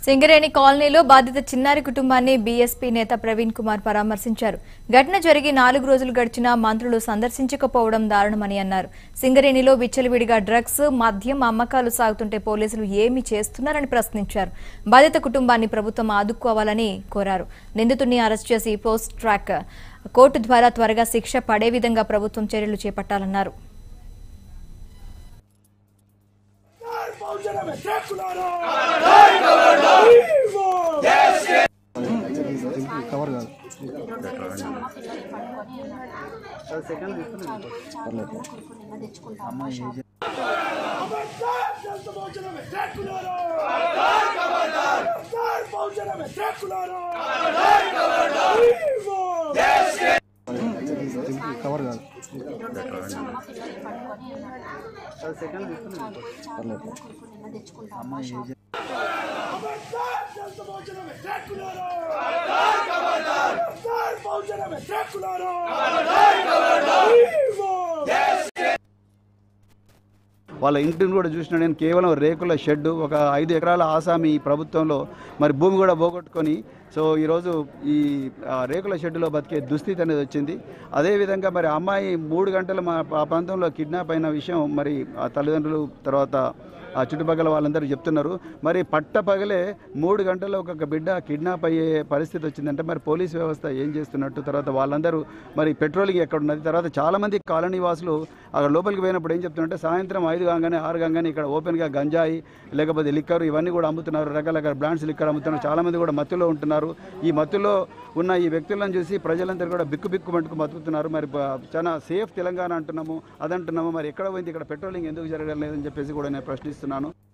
సింగరేణి కాలనీలో బాధిత చిన్నారి కుటుంబాన్ని బీఎస్పీ నేత ప్రవీణ్ కుమార్ పరామర్శించారు ఘటన జరిగి నాలుగు రోజులు గడిచినా మంత్రులు సందర్శించకపోవడం దారుణమని అన్నారు సింగరేణిలో విచ్చలవిడిగా డ్రగ్స్ మద్యం అమ్మకాలు సాగుతుంటే పోలీసులు ఏమి చేస్తున్నారని ప్రశ్నించారు బాధిత కుటుంబాన్ని ప్రభుత్వం ఆదుకోవాలని కోరారు నిందితుడిని అరెస్ట్ చేసి పోస్ట్ ట్రాక్ కోర్టు ద్వారా త్వరగా శిక్ష పడే విధంగా ప్రభుత్వం చర్యలు చేపట్టాలన్నారు Pausera Dracularo! Vivo! కవర్ కాదు Avanzar, Santa Pausera Dracularo! Avanzar, Pausera Dracularo! Vivo! Cover కాదు Avanzar, Santa Pausera Dracularo! Avanzar, Pausera Dracularo! Vivo! వాళ్ళ ఇంటిని కూడా చూసిన నేను కేవలం రేకుల షెడ్ ఒక ఐదు ఎకరాల ఆసామి ఈ ప్రభుత్వంలో మరి భూమి కూడా పోగొట్టుకొని సో ఈరోజు ఈ ఆ, రేకుల షెడ్డులో బతికే దుస్థితి అనేది వచ్చింది అదేవిధంగా మరి అమ్మాయి మూడు గంటలు మా ఆ ప్రాంతంలో కిడ్నాప్ అయిన విషయం మరి ఆ తల్లిదండ్రులు తర్వాత ఆ చుట్టుపక్కల వాళ్ళందరూ చెప్తున్నారు మరి పట్ట పగలే మూడు గంటల్లో ఒక బిడ్డ కిడ్నాప్ అయ్యే పరిస్థితి వచ్చిందంటే మరి పోలీస్ వ్యవస్థ ఏం చేస్తున్నట్టు తర్వాత వాళ్ళందరూ మరి పెట్రోలింగ్ ఎక్కడ ఉన్నది తర్వాత చాలామంది కాలనీ వాసులు అక్కడ లోపలికి పోయినప్పుడు ఏం చెప్తున్నారంటే సాయంత్రం ఐదు కాగానే ఆరు కాగానే ఇక్కడ ఓపెన్గా గంజాయి లేకపోతే లిక్కర్ ఇవన్నీ కూడా అమ్ముతున్నారు రకరకాల బ్రాండ్స్ లిక్కర్ అమ్ముతున్నారు చాలామంది కూడా మత్తులో ఉంటున్నారు ఈ మత్తులో ఉన్న ఈ వ్యక్తులను చూసి ప్రజలందరూ కూడా బిక్కు బిక్కు మట్టుకు బతుకుతున్నారు మరి బ- చాలా సేఫ్ తెలంగాణ అంటున్నాము అదంటున్నాము మరి ఎక్కడ పోయింది ఇక్కడ పెట్రోలింగ్ ఎందుకు జరగడం లేదని చెప్పేసి కూడా నేను ప్రశ్నిస్తున్నాను